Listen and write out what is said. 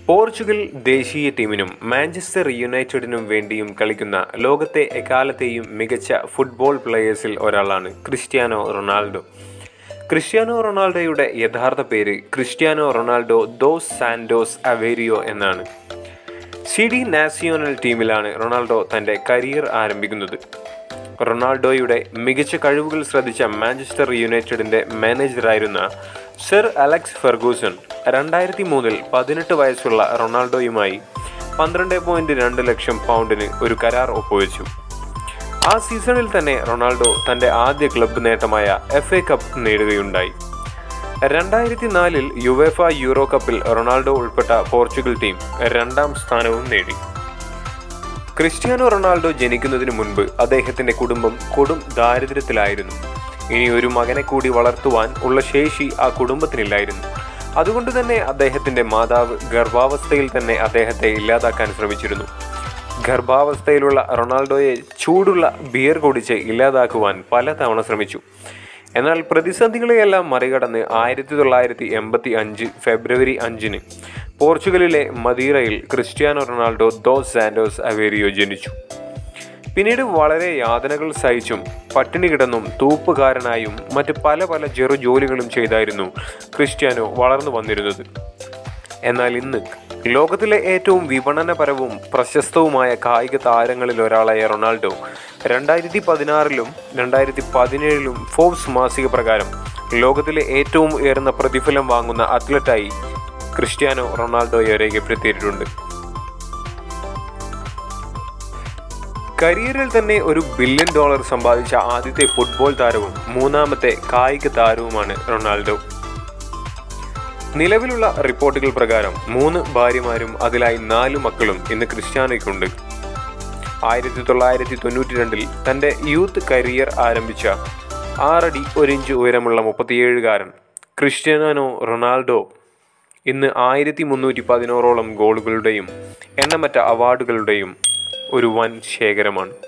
Portugal ദേശീയ ടീമിനും Manchester യുണൈറ്റഡിനും വേണ്ടിയും കളിക്കുന്ന ലോകത്തെ എക്കാലത്തെയും മികച്ച ഫുട്ബോൾ പ്ലെയേഴ്സിൽ ഒരാളാണ് ക്രിസ്ത്യാനോ റൊണാൾഡോ ക്രിസ്ത്യാനോ റൊണാൾഡോയുടെ യഥാർത്ഥ പേര് Cristiano Ronaldo dos Santos Aveiro എന്നാണ് സി ഡി നാസിയോണൽ ടീമിലാണ് റൊണാൾഡോ തൻ്റെ കരിയർ ആരംഭിക്കുന്നത് റൊണാൾഡോയുടെ മികച്ച കഴിവുകൾ ശ്രദ്ധിച്ച മാഞ്ചസ്റ്റർ യുണൈറ്റഡിൻ്റെ മാനേജറായിരുന്ന സർ അലക്സ് ഫെർഗൂസൺ രണ്ടായിരത്തി മൂന്നിൽ പതിനെട്ട് വയസ്സുള്ള റൊണാൾഡോയുമായി പന്ത്രണ്ട് പോയിന്റ് രണ്ട് ലക്ഷം പൗണ്ടിന് ഒരു കരാർ ഒപ്പുവെച്ചു ആ സീസണിൽ തന്നെ റൊണാൾഡോ തൻ്റെ ആദ്യ ക്ലബ്ബ് നേട്ടമായ എഫ് എ കപ്പ് നേടുകയുണ്ടായി രണ്ടായിരത്തി നാലിൽ യുവേഫ യൂറോ കപ്പിൽ റൊണാൾഡോ ഉൾപ്പെട്ട പോർച്ചുഗൽ ടീം രണ്ടാം സ്ഥാനവും നേടി ക്രിസ്ത്യാനോ റൊണാൾഡോ ജനിക്കുന്നതിന് മുൻപ് അദ്ദേഹത്തിന്റെ കുടുംബം കൊടും ദാരിദ്ര്യത്തിലായിരുന്നു ഇനി ഒരു മകനെ കൂടി വളർത്തുവാൻ ഉള്ള ശേഷി ആ കുടുംബത്തിനില്ലായിരുന്നു അതുകൊണ്ട് തന്നെ അദ്ദേഹത്തിന്റെ മാതാവ് ഗർഭാവസ്ഥയിൽ തന്നെ അദ്ദേഹത്തെ ഇല്ലാതാക്കാൻ ശ്രമിച്ചിരുന്നു ഗർഭാവസ്ഥയിലുള്ള റൊണാൾഡോയെ ചൂടുള്ള ബിയർ കുടിച്ച് ഇല്ലാതാക്കുവാൻ പലതവണ ശ്രമിച്ചു എന്നാൽ പ്രതിസന്ധികളെയെല്ലാം മറികടന്ന് ആയിരത്തി തൊള്ളായിരത്തി എൺപത്തി അഞ്ച് ഫെബ്രുവരി അഞ്ചിന് പോർച്ചുഗലിലെ മദീറയിൽ Cristiano Ronaldo dos Santos Aveiro ജനിച്ചു പിന്നീട് വളരെ യാതനകൾ സഹിച്ചും പട്ടിണി കിടന്നും തൂപ്പുകാരനായും മറ്റ് പല പല ചെറു ജോലികളും ചെയ്തായിരുന്നു ക്രിസ്ത്യാനോ വളർന്നു വന്നിരുന്നത് എന്നാൽ ഇന്ന് ലോകത്തിലെ ഏറ്റവും വിപണനപരവും പ്രശസ്തവുമായ കായിക താരങ്ങളിൽ ഒരാളായ റൊണാൾഡോ രണ്ടായിരത്തി പതിനാറിലും രണ്ടായിരത്തി പതിനേഴിലും ഫോബ്സ് മാസിക പ്രകാരം ലോകത്തിലെ ഏറ്റവും ഉയർന്ന പ്രതിഫലം വാങ്ങുന്ന അത്ലറ്റായി ക്രിസ്ത്യാനോ റൊണാൾഡോയെ രേഖപ്പെടുത്തിയിട്ടുണ്ട് കരിയറിൽ തന്നെ ഒരു ബില്യൺ ഡോളർ സമ്പാദിച്ച ആദ്യത്തെ ഫുട്ബോൾ താരവും മൂന്നാമത്തെ കായിക താരവുമാണ് റൊണാൾഡോ നിലവിലുള്ള റിപ്പോർട്ടുകൾ പ്രകാരം മൂന്ന് ഭാര്യമാരും അതിലായി നാല് മക്കളും ഇന്ന് ക്രിസ്ത്യാനോയ്ക്കുണ്ട് ആയിരത്തി തൊള്ളായിരത്തി തൊണ്ണൂറ്റി രണ്ടിൽ തൻ്റെ യൂത്ത് കരിയർ ആരംഭിച്ച ആറടി ഒരിഞ്ച് ഉയരമുള്ള മുപ്പത്തിയേഴുകാരൻ ക്രിസ്ത്യാനോ റൊണാൾഡോ ഇന്ന് ആയിരത്തി മുന്നൂറ്റി പതിനോറോളം ഗോളുകളുടെയും എണ്ണമറ്റ അവാർഡുകളുടെയും ഒരു വൻ ശേഖരമാണ്